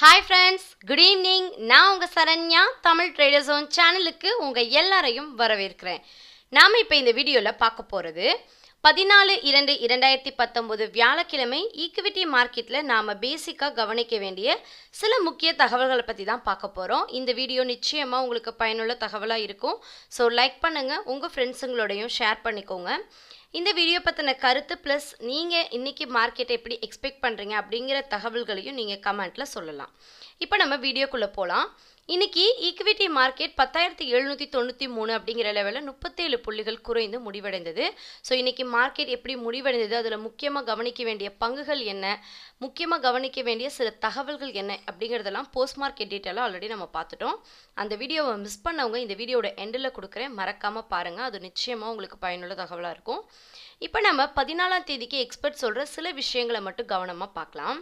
hi friends good evening நான் உங்கள் Saranya Tamil trader zone சேனலுக்கு உங்கள் எல்லாரையும் வரவேற்கிறேன் நாம் இப்போ இந்த வீடியோவில் பார்க்க போகிறது பதினாலு இரண்டு இரண்டாயிரத்தி பத்தொம்போது வியாழக்கிழமை ஈக்விட்டி மார்க்கெட்டில் நாம் பேசிக்காக கவனிக்க வேண்டிய சில முக்கிய தகவல்களை பற்றி தான் பார்க்க போகிறோம் இந்த வீடியோ நிச்சயமாக உங்களுக்கு பயனுள்ள தகவலாக இருக்கும் ஸோ லைக் பண்ணுங்கள் உங்கள் ஃப்ரெண்ட்ஸுங்களோடையும் ஷேர் பண்ணிக்கோங்க இந்த வீடியோ பற்றின கருத்து ப்ளஸ் நீங்கள் இன்றைக்கி மார்க்கெட்டை எப்படி எக்ஸ்பெக்ட் பண்ணுறீங்க அப்படிங்கிற தகவல்களையும் நீங்கள் கமெண்ட்டில் சொல்லலாம் இப்போ நம்ம வீடியோக்குள்ளே போகலாம் இன்னைக்கு ஈக்விட்டி மார்க்கெட் பத்தாயிரத்தி எழுநூற்றி தொண்ணூற்றி மூணு அப்படிங்கிற லெவலில் முப்பத்தேழு புள்ளிகள் குறைந்து முடிவடைந்தது ஸோ இன்னைக்கு மார்க்கெட் எப்படி முடிவடைந்தது அதில் முக்கியமாக கவனிக்க வேண்டிய பங்குகள் என்ன முக்கியமாக கவனிக்க வேண்டிய சில தகவல்கள் என்ன அப்படிங்கிறதெல்லாம் போஸ்ட் மார்க்கெட் டீட்டெயிலாக ஆல்ரெடி நம்ம பார்த்துட்டோம் அந்த வீடியோவை மிஸ் பண்ணவங்க இந்த வீடியோட எண்டில் கொடுக்குறேன் மறக்காமல் பாருங்கள் அது நிச்சயமாக உங்களுக்கு பயனுள்ள தகவலாக இருக்கும் இப்போ நம்ம பதினாலாம் தேதிக்கு எக்ஸ்பர்ட் சொல்கிற சில விஷயங்களை மட்டும் கவனமாக பார்க்கலாம்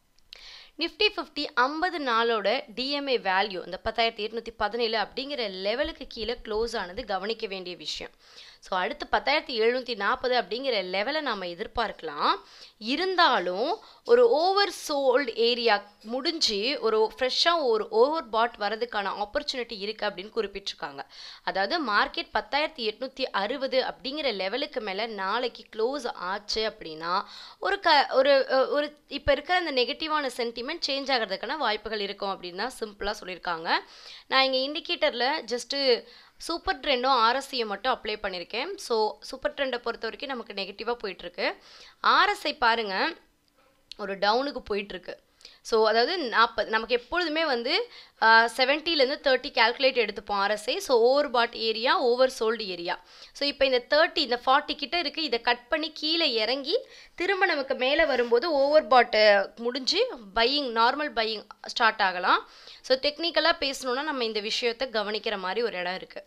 நிஃப்டி ஃபிஃப்டி ஐம்பது நாளோட டிஎம்ஏ வேல்யூ இந்த பத்தாயிரத்தி எட்நூற்றி பதினேழு அப்படிங்கிற லெவலுக்கு கீழே க்ளோஸ் ஆனது கவனிக்க வேண்டிய விஷயம் ஸோ அடுத்து பத்தாயிரத்தி எழுநூற்றி நாற்பது அப்படிங்கிற லெவலை நாம் எதிர்பார்க்கலாம் இருந்தாலும் ஒரு ஓவர் சோல்டு ஏரியா முடிஞ்சு ஒரு ஃப்ரெஷ்ஷாக ஒரு ஓவர் பாட் வரதுக்கான ஆப்பர்ச்சுனிட்டி இருக்குது அப்படின்னு குறிப்பிட்டிருக்காங்க அதாவது மார்க்கெட் பத்தாயிரத்தி எட்நூற்றி அறுபது அப்படிங்கிற லெவலுக்கு மேலே நாளைக்கு க்ளோஸ் ஆச்சு அப்படின்னா ஒரு க ஒரு ஒரு இப்போ இருக்கிற அந்த நெகட்டிவான சென்டிமெண்ட் சேஞ்ச் ஆகிறதுக்கான வாய்ப்புகள் இருக்கும் அப்படின்னு தான் சிம்பிளாக சொல்லியிருக்காங்க நான் இங்கே இண்டிகேட்டரில் ஜஸ்ட்டு சூப்பர் ட்ரெண்டும் ஆர்எஸ்சியை மட்டும் அப்ளை பண்ணியிருக்கேன் ஸோ சூப்பர் ட்ரெண்டை பொறுத்த வரைக்கும் நமக்கு நெகட்டிவாக போயிட்டுருக்கு ஆர்எஸ்ஐ பாருங்கள் ஒரு டவுனுக்கு போயிட்டுருக்கு ஸோ அதாவது நாற்பது நமக்கு எப்பொழுதுமே வந்து செவன்ட்டிலேருந்து தேர்ட்டி கேல்குலேட் எடுத்துப்போம் RSI so over bought area over sold area so இப்போ இந்த தேர்ட்டி இந்த ஃபார்ட்டி கிட்ட இருக்குது இதை கட் பண்ணி கீழே இறங்கி திரும்ப நமக்கு மேலே வரும்போது ஓவர் பாட்டு முடிஞ்சு பையிங் நார்மல் பையிங் ஸ்டார்ட் ஆகலாம் ஸோ டெக்னிக்கலாக பேசணுன்னா நம்ம இந்த விஷயத்தை கவனிக்கிற மாதிரி ஒரு இடம் இருக்குது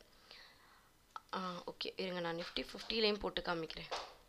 ஓகே இருங்க நான் நிஃப்டி ஃபிஃப்டிலையும் போட்டு காமிக்கிறேன்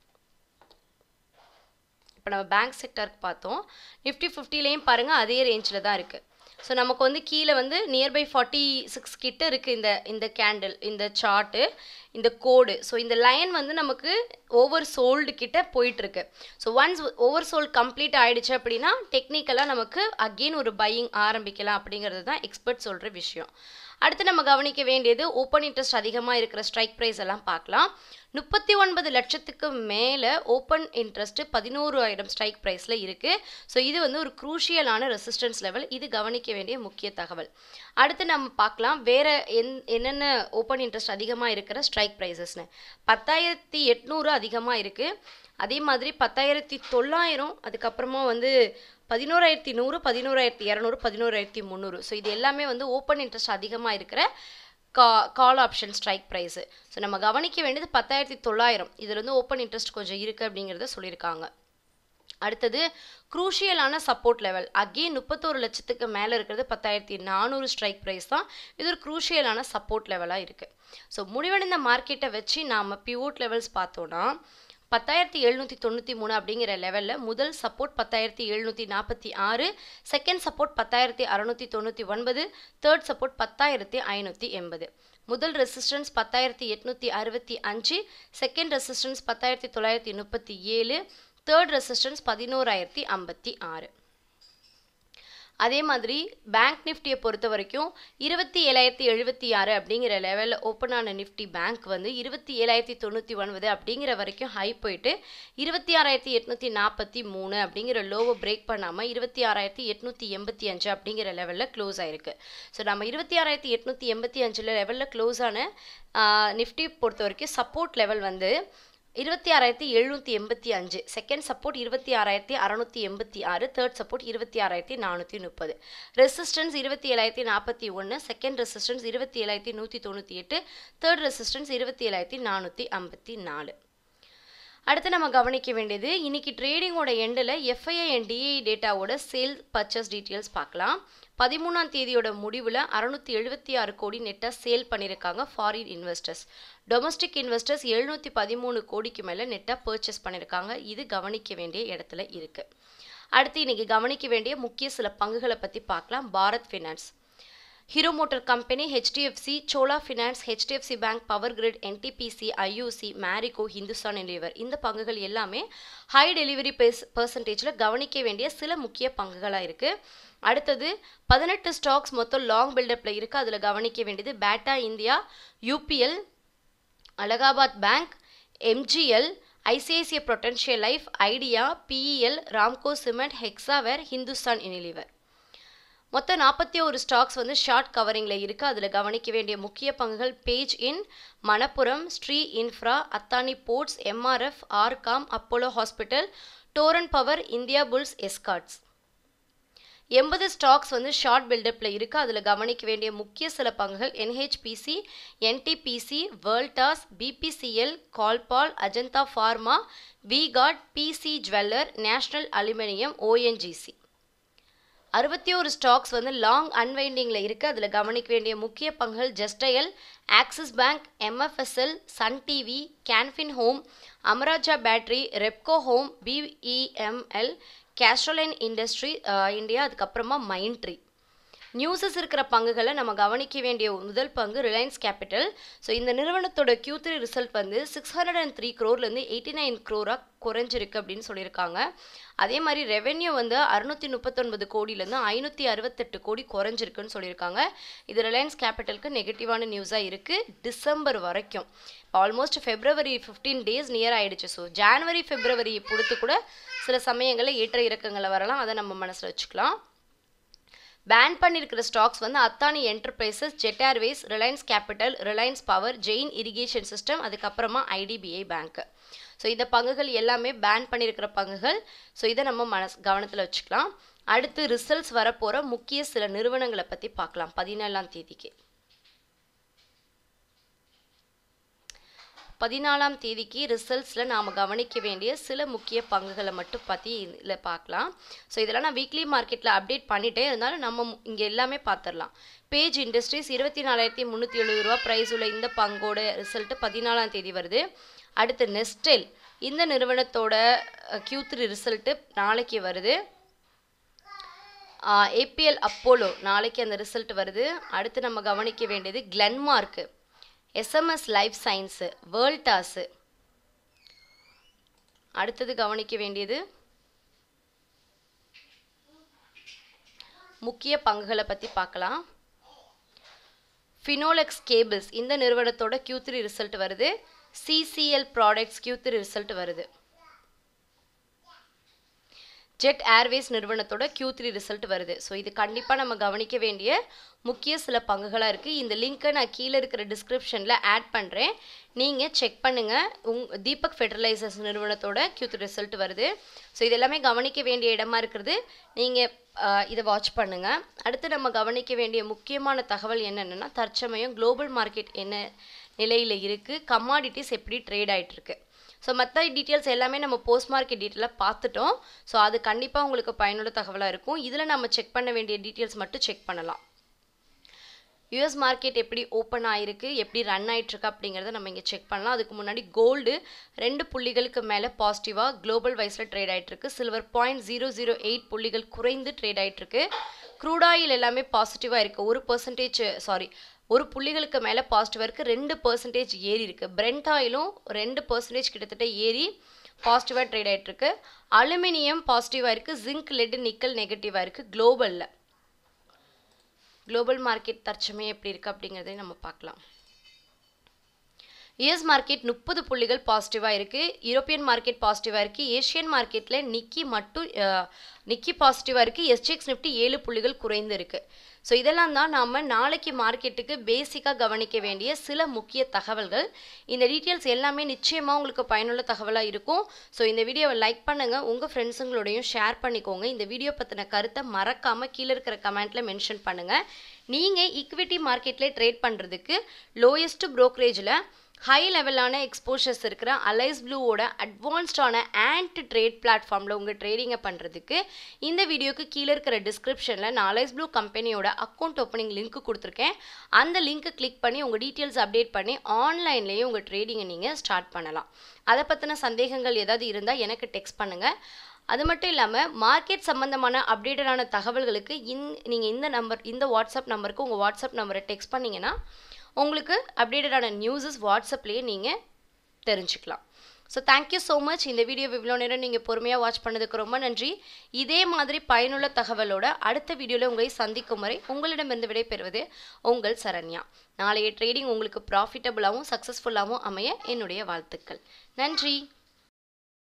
இப்போ நம்ம பேங்க் செக்டருக்கு பார்த்தோம் நிஃப்டி ஃபிஃப்டிலையும் பாருங்கள் அதே ரேஞ்சில் தான் இருக்குது ஸோ நமக்கு வந்து கீழே வந்து நியர்பை ஃபார்ட்டி சிக்ஸ் கிட்ட இருக்குது இந்த இந்த கேண்டில் இந்த சார்ட்டு இந்த கோடு ஸோ இந்த லைன் வந்து நமக்கு ஓவர் சோல்டு கிட்ட போயிட்டுருக்கு so once over sold complete ஆகிடுச்சு அப்படின்னா டெக்னிக்கலாக நமக்கு அகெயின் ஒரு பையிங் ஆரம்பிக்கலாம் அப்படிங்கிறது தான் எக்ஸ்பர்ட் சொல்கிற விஷயம் அடுத்து நம்ம கவனிக்க வேண்டியது ஓப்பன் இன்ட்ரெஸ்ட் அதிகமாக இருக்கிற ஸ்ட்ரைக் ப்ரைஸ் எல்லாம் பார்க்கலாம் முப்பத்தி ஒன்பது லட்சத்துக்கு மேலே ஓப்பன் இன்ட்ரெஸ்ட்டு பதினோரு ஆயிரம் ஸ்ட்ரைக் ப்ரைஸில் இருக்குது ஸோ இது வந்து ஒரு குரூஷியலான ரெசிஸ்டன்ஸ் லெவல் இது கவனிக்க வேண்டிய முக்கிய தகவல் அடுத்து நம்ம பார்க்கலாம் வேறு என் என்னென்ன ஓப்பன் இன்ட்ரெஸ்ட் அதிகமாக இருக்கிற ஸ்ட்ரைக் ப்ரைஸஸ்னு பத்தாயிரத்தி எட்நூறு அதிகமாக இருக்குது அதே மாதிரி பத்தாயிரத்தி தொள்ளாயிரம் அதுக்கப்புறமா வந்து பதினோராயிரத்தி நூறு பதினோராயிரத்தி இரநூறு பதினோராயிரத்தி முந்நூறு ஸோ இது எல்லாமே வந்து ஓப்பன் இன்ட்ரெஸ்ட் அதிகமாக இருக்கிற கா call option strike price so நம்ம கவனிக்க வேண்டியது பத்தாயிரத்தி தொள்ளாயிரம் இதில் வந்து ஓப்பன் இன்ட்ரெஸ்ட் கொஞ்சம் இருக்குது அப்படிங்கிறத சொல்லியிருக்காங்க அடுத்தது குரூஷியலான சப்போர்ட் லெவல் அகெயின் முப்பத்தோரு லட்சத்துக்கு மேலே இருக்கிறது பத்தாயிரத்தி நானூறு ஸ்ட்ரைக் ப்ரைஸ் தான் இது ஒரு குரூஷியலான சப்போர்ட் லெவலாக இருக்குது ஸோ முடிவடைந்த மார்க்கெட்டை வச்சு நாம் பிவோட் லெவல்ஸ் பார்த்தோன்னா பத்தாயிரத்தி எழுநூற்றி தொண்ணூற்றி மூணு அப்படிங்கிற லெவலில் முதல் சப்போர்ட் பத்தாயிரத்தி எழுநூற்றி நாற்பத்தி ஆறு செகண்ட் சப்போர்ட் பத்தாயிரத்தி அறநூற்றி தொண்ணூற்றி ஒன்பது தேர்ட் சப்போர்ட் பத்தாயிரத்தி ஐநூற்றி எண்பது முதல் ரெசிஸ்டன்ஸ் பத்தாயிரத்தி எட்நூற்றி அறுபத்தி அஞ்சு செகண்ட் ரெசிஸ்டன்ஸ் பத்தாயிரத்தி தொள்ளாயிரத்தி முப்பத்தி ஏழு தேர்ட் ரெசிஸ்டன்ஸ் பதினோராயிரத்தி ஐம்பத்தி ஆறு அதே மாதிரி பேங்க் நிஃப்டியை பொறுத்த வரைக்கும் இருபத்தி ஏழாயிரத்தி எழுபத்தி ஆறு அப்படிங்கிற லெவலில் ஓப்பன் ஆன நிஃப்டி பேங்க் வந்து இருபத்தி ஏழாயிரத்தி தொண்ணூற்றி ஒன்பது அப்படிங்கிற வரைக்கும் ஹை போயிட்டு இருபத்தி ஆறாயிரத்தி எட்நூற்றி நாற்பத்தி மூணு அப்படிங்கிற லோவை பிரேக் பண்ணாமல் இருபத்தி ஆறாயிரத்தி எட்நூற்றி எண்பத்தி அஞ்சு அப்படிங்கிற லெவலில் க்ளோஸ் ஆயிருக்கு ஸோ நம்ம இருபத்தி ஆறாயிரத்தி எட்நூற்றி எண்பத்தி அஞ்சில் லெவலில் க்ளோஸ் ஆன நிஃப்டி பொறுத்த வரைக்கும் சப்போர்ட் லெவல் வந்து இருபத்தி ஆறாயிரத்தி எழுநூற்றி எண்பத்தி அஞ்சு செகண்ட் சப்போர்ட் இருபத்தி ஆறாயிரத்தி அறநூற்றி எண்பத்தி ஆறு தேர்ட் சப்போர்ட் இருபத்தி ஆறாயிரத்தி நானூற்றி முப்பது ரெசிஸ்டன்ஸ் இருபத்தி ஏழாயிரத்தி நாற்பத்தி ஒன்று செகண்ட் ரெசிஸ்டன்ஸ் இருபத்தி ஏழாயிரத்தி நூற்றி தொண்ணூற்றி எட்டு தேர்ட் ரெசிஸ்டன்ஸ் இருபத்தி ஏழாயிரத்தி நானூற்றி ஐம்பத்தி நாலு அடுத்து நம்ம கவனிக்க வேண்டியது இன்னைக்கு ட்ரேடிங்கோட எண்டில் எஃப்ஐஐ அண்ட் டிஐ டேட்டாவோட சேல் பர்ச்சேஸ் டீட்டெயில்ஸ் பார்க்கலாம் பதிமூணாம் தேதியோட முடிவில் அறுநூத்தி எழுபத்தி ஆறு கோடி நெட்டாக சேல் பண்ணியிருக்காங்க ஃபாரின் இன்வெஸ்டர்ஸ் டொமஸ்டிக் இன்வெஸ்டர்ஸ் எழுநூற்றி பதிமூணு கோடிக்கு மேலே நெட்டாக பர்ச்சேஸ் பண்ணியிருக்காங்க இது கவனிக்க வேண்டிய இடத்துல இருக்குது அடுத்து இன்னைக்கு கவனிக்க வேண்டிய முக்கிய சில பங்குகளை பற்றி பார்க்கலாம் Bharat finance Hero motor company HDFC Chola finance HDFC bank power grid NTPC IUC Marico Hindustan lever இந்த பங்குகள் எல்லாமே ஹை டெலிவரி பெர்ஸ் பர்சன்டேஜில் கவனிக்க வேண்டிய சில முக்கிய பங்குகளாக இருக்குது அடுத்தது பதினெட்டு ஸ்டாக்ஸ் மொத்தம் லாங் பில்டப்பில் இருக்குது அதில் கவனிக்க வேண்டியது Bata India UPL Allahabad bank MGL ICICI prudential life Idea BEL Ramco cement Hexaware Hindustan Unilever மொத்தம் நாற்பத்தி ஒரு ஸ்டாக்ஸ் வந்து ஷார்ட் கவரிங்கில் இருக்குது அதில் கவனிக்க வேண்டிய முக்கிய பங்குகள் page in Manappuram Sri infra Adani ports MRF RCom Apollo hospital Torrent power India bulls Escorts எண்பது ஸ்டாக்ஸ் வந்து ஷார்ட் பில்டப்பில் இருக்குது அதில் கவனிக்க வேண்டிய முக்கிய சில பங்குகள் என்ஹெச்பிசி என்டிபிசி வேர்ல்டாஸ் பிபிசிஎல் கால்பால் Ajanta pharma V Guard PC jeweller national aluminium ONGC அறுபத்தி ஒரு ஸ்டாக்ஸ் வந்து லாங் அன்வைண்டிங்கில் இருக்குது அதில் கவனிக்க வேண்டிய முக்கிய பங்குகள் Justdial Axis bank MFSL Sun TV Can Fin home Amara Raja battery Repco home BEML Castrol industry India அதுக்கப்புறமா மைண்ட்ரி நியூஸஸ் இருக்கிற பங்குகளை நம்ம கவனிக்க வேண்டிய முதல் பங்கு ரிலையன்ஸ் கேபிட்டல் ஸோ இந்த நிறுவனத்தோட Q3 த்ரீ ரிசல்ட் வந்து சிக்ஸ் ஹண்ட்ரட் அண்ட் த்ரீ க்ரோர்லேருந்து எயிட்டி நைன் க்ரோராக குறைஞ்சிருக்கு அப்படின்னு சொல்லியிருக்காங்க அதே மாதிரி ரெவென்யூ வந்து அறுநூற்றி முப்பத்தொன்பது கோடியிலேருந்து ஐநூற்றி அறுபத்தெட்டு கோடி குறைஞ்சிருக்குன்னு சொல்லியிருக்காங்க இது ரிலையன்ஸ் கேபிட்டலுக்கு நெகட்டிவான நியூஸாக இருக்குது டிசம்பர் வரைக்கும் இப்போ almost February fifteen days near ஆயிடுச்சு ஸோ ஜான்வரி ஃபெப்ரவரி பொறுத்து கூட சில சமயங்களில் ஏற்ற இறக்கங்களை வரலாம் அதை நம்ம மனசில் வச்சுக்கலாம் பேன் பண்ணியிருக்கிற ஸ்டாக்ஸ் வந்து Adani enterprises Jet Airways Reliance capital Reliance power Jain irrigation system அதுக்கப்புறமா ஐடிபிஐ பேங்க் ஸோ இந்த பங்குகள் எல்லாமே பேன் பண்ணியிருக்கிற பங்குகள் ஸோ இதை நம்ம மனஸ் கவனத்தில் வச்சுக்கலாம் அடுத்து ரிசல்ட்ஸ் வரப்போகிற முக்கிய சில நிறுவனங்களை பற்றி பார்க்கலாம் பதினேழாம் தேதிக்கு பதினாலாம் தேதிக்கு ரிசல்ட்ஸில் நாம் கவனிக்க வேண்டிய சில முக்கிய பங்குகளை மட்டும் பற்றி இதில் பார்க்கலாம் ஸோ இதெல்லாம் நான் வீக்லி மார்க்கெட்டில் அப்டேட் பண்ணிட்டே இருந்தாலும் நம்ம இங்கே எல்லாமே பார்த்துடலாம் பேஜ் இண்டஸ்ட்ரீஸ் இருபத்தி நாலாயிரத்தி முந்நூற்றி எழுபது ரூபா ப்ரைஸ் உள்ள இந்த பங்கோட ரிசல்ட்டு பதினாலாம் தேதி வருது அடுத்து நெஸ்டெல் இந்த நிறுவனத்தோட Q3 த்ரீ ரிசல்ட்டு நாளைக்கு வருது ஏபிஎல் அப்போலோ நாளைக்கு அந்த ரிசல்ட் வருது அடுத்து நம்ம கவனிக்க வேண்டியது Glenmark SMS life science Voltas அடுத்தது கவனிக்க வேண்டியது முக்கிய பங்குகளை பற்றி பார்க்கலாம் ஃபினோலெக்ஸ் கேபிள்ஸ் இந்த நிறுவனத்தோட Q3 த்ரீ ரிசல்ட் வருது CCL products Q3 three result வருது ஜெட் ஏர்வேஸ் நிறுவனத்தோட Q3 த்ரீ ரிசல்ட் வருது ஸோ இது கண்டிப்பாக நம்ம கவனிக்க வேண்டிய முக்கிய சில பங்குகளாக இருக்குது இந்த லிங்க்கை நான் கீழே இருக்கிற டிஸ்கிரிப்ஷனில் ஆட் பண்ணுறேன் நீங்கள் செக் பண்ணுங்கள் உங் தீபக் ஃபெர்டிலைசர்ஸ் நிறுவனத்தோட Q3 த்ரீ ரிசல்ட் வருது ஸோ இது எல்லாமே கவனிக்க வேண்டிய இடமா இருக்கிறது நீங்கள் இதை வாட்ச் பண்ணுங்கள் அடுத்து நம்ம கவனிக்க வேண்டிய முக்கியமான தகவல் என்னென்னா தற்சமயம் குளோபல் மார்க்கெட் என்ன நிலையில் இருக்குது கமாடிட்டிஸ் எப்படி ட்ரேட் ஆயிட்டு இருக்கு ஸோ மற்ற டீட்டெயில்ஸ் எல்லாமே நம்ம போஸ்ட் மார்க்கெட் டீட்டெயிலாக பார்த்துட்டோம் ஸோ அது கண்டிப்பாக உங்களுக்கு பயனுள்ள தகவலாக இருக்கும் இதில் நம்ம செக் பண்ண வேண்டிய டீட்டெயில்ஸ் மட்டும் செக் பண்ணலாம் யூஎஸ் மார்க்கெட் எப்படி ஓப்பன் ஆயிருக்கு எப்படி ரன் ஆயிட்டிருக்கு அப்படிங்கிறத நம்ம இங்கே செக் பண்ணலாம் அதுக்கு முன்னாடி கோல்டு ரெண்டு புள்ளிகளுக்கு மேலே பாசிட்டிவாக குளோபல் வைஸில் ட்ரேட் ஆயிட்டிருக்கு silver point zero zero eight புள்ளிகள் குறைந்து ட்ரேட் ஆயிட்டிருக்கு க்ரூட் ஆயில் எல்லாமே பாசிட்டிவாக இருக்குது ஒரு பர்சன்டேஜ் சாரி ஒரு புள்ளிகளுக்கு மேலே பாசிட்டிவாக இருக்குது ரெண்டு பர்சன்டேஜ் ஏறி இருக்குது பிரெண்ட் ஆயிலும் ரெண்டு பர்சன்டேஜ் கிட்டத்தட்ட ஏறி பாசிட்டிவாக ட்ரேட் ஆயிட்டிருக்கு அலுமினியம் பாசிட்டிவாக இருக்குது ஜிங்க் லெட் நிக்கல் நெகட்டிவாக இருக்குது குளோபலில் குளோபல் மார்க்கெட் தற்சமயம் எப்படி இருக்குது அப்படிங்கிறதையும் நம்ம பார்க்கலாம் யுஎஸ் மார்க்கெட் முப்பது புள்ளிகள் பாசிட்டிவாக இருக்குது யூரோப்பியன் மார்க்கெட் பாசிட்டிவாக இருக்குது ஏஷியன் மார்க்கெட்டில் நிக்கி மட்டும் அஹ், நிக்கி பாசிட்டிவாக இருக்குது எஸ்டிஎக்ஸ் நிஃப்டி ஏழு புள்ளிகள் குறைந்து இருக்குது ஸோ இதெல்லாம் தான் நாம் நாளைக்கு மார்க்கெட்டுக்கு பேசிக்காக கவனிக்க வேண்டிய சில முக்கிய தகவல்கள் இந்த டீட்டெயில்ஸ் எல்லாமே நிச்சயமாக உங்களுக்கு பயனுள்ள தகவலாக இருக்கும் ஸோ இந்த வீடியோவை லைக் பண்ணுங்கள் உங்கள் ஃப்ரெண்ட்ஸுங்களோடையும் ஷேர் பண்ணிக்கோங்க இந்த வீடியோ பற்றின கருத்தை மறக்காமல் கீழே இருக்கிற கமெண்ட்டில் மென்ஷன் பண்ணுங்கள் நீங்கள் ஈக்விட்டி மார்க்கெட்லேயே ட்ரேட் பண்ணுறதுக்கு லோயஸ்ட் ப்ரோக்கரேஜில் ஹை லெவலான எக்ஸ்போஷர்ஸ் இருக்கிற அலைஸ் ப்ளூவோட அட்வான்ஸ்டான ஆன்ட் ட்ரேட் பிளாட்ஃபார்மில் உங்கள் ட்ரேடிங்கை பண்ணுறதுக்கு இந்த வீடியோக்கு கீழே இருக்கிற டிஸ்கிரிப்ஷனில் நான் அலைஸ் ப்ளூ கம்பெனியோட அக்கௌண்ட் ஓப்பனிங் லிங்க் கொடுத்துருக்கேன் அந்த லிங்க்கை கிளிக் பண்ணி உங்கள் டீட்டெயில்ஸ் அப்டேட் பண்ணி ஆன்லைன்லேயே உங்கள் ட்ரேடிங்கை நீங்கள் ஸ்டார்ட் பண்ணலாம் அதை பற்றின சந்தேகங்கள் ஏதாவது இருந்தால் எனக்கு டெக்ஸ்ட் பண்ணுங்கள் அது மட்டும் இல்லாமல் மார்க்கெட் சம்மந்தமான அப்டேட்டடான தகவல்களுக்கு இந் நீங்கள் இந்த நம்பர் இந்த வாட்ஸ்அப் நம்பருக்கு உங்கள் வாட்ஸ்அப் நம்பரை டெக்ஸ்ட் பண்ணிங்கன்னா உங்களுக்கு அப்டேட்டடான நியூஸஸ் வாட்ஸ்அப்லேயே நீங்கள் தெரிஞ்சுக்கலாம் so thank you so much video வீடியோ இவ்வளோ நேரம் நீங்கள் பொறுமையாக வாட்ச் பண்ணதுக்கு ரொம்ப நன்றி இதே மாதிரி பயனுள்ள தகவலோட அடுத்த வீடியோவில் உங்களை சந்திக்கும் வரை உங்களிடமிருந்து விடைபெறுவது உங்கள் சரண்யா நாளைய ட்ரேடிங் உங்களுக்கு ப்ராஃபிட்டபுளாகவும் சக்ஸஸ்ஃபுல்லாகவும் அமைய என்னுடைய வாழ்த்துக்கள் நன்றி